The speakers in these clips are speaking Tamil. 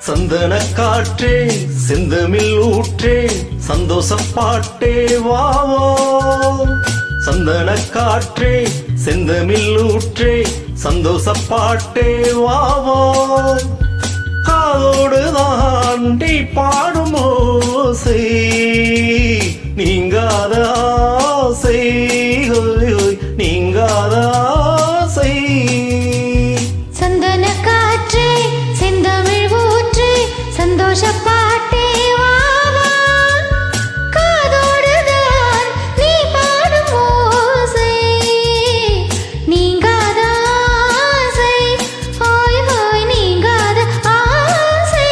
சந்தன காற்றே செந்தமிழ் ஊற்றே சந்தோஷ பாட்டே வாவோ சந்தன காற்றே செந்தமிழ் ஊற்றே சந்தோஷ பாட்டே வாவோ காதோடு தாண்டி பாடும் ஓசை நீங்காத ஆசை ஹோய் ஹோய், நீங்காத ஆசை சந்தன காற்றே செந்தமிழ் ஊற்றே சந்தோஷ பாட்டே வா வா. காதோடுதான் நீ பாடும் ஓசை. நீங்காத ஆசை. ஹோய் ஹோய் நீங்காத ஆசை.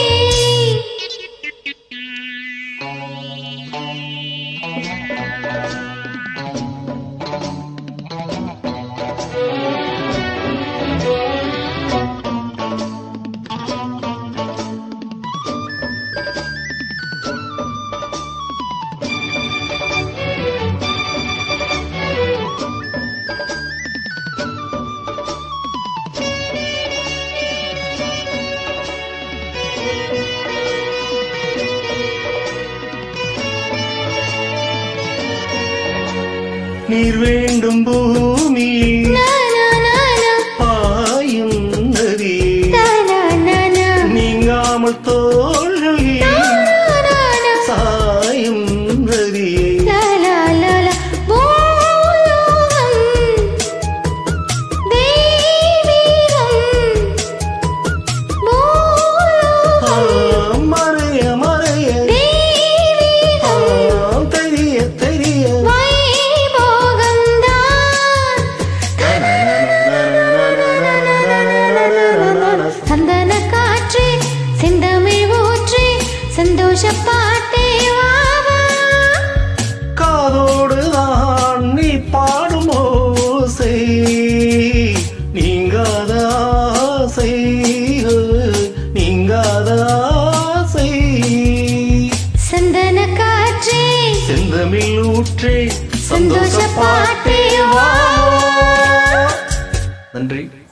நீர் வேண்டும் பூமி நா, நா, நா, நா. பாயும் நதி நா, நா, நா, நா. நீங்காமல் தோல்வி நா, நா, நா. சாயும் நதியை லா, லா, லா, லா. பூலோகம். தெய்வீகம். பூலோகம். ஆம், மறைய மறைய தெய்வீகம். ஆம், தெரிய தெரிய வைபோகம்தான். சந்தன காற்றே செந்தமிழ் ஊற்றே சந்தோஷ பாட்டே வா வா. காதோடு தான் நீ பாடும் ஓசை நீங்காத ஆசை நீங்காத ஆசை சந்தன காற்றே செந்தமிழ் ஊற்றே சந்தோஷ பாட்டே வா நன்றி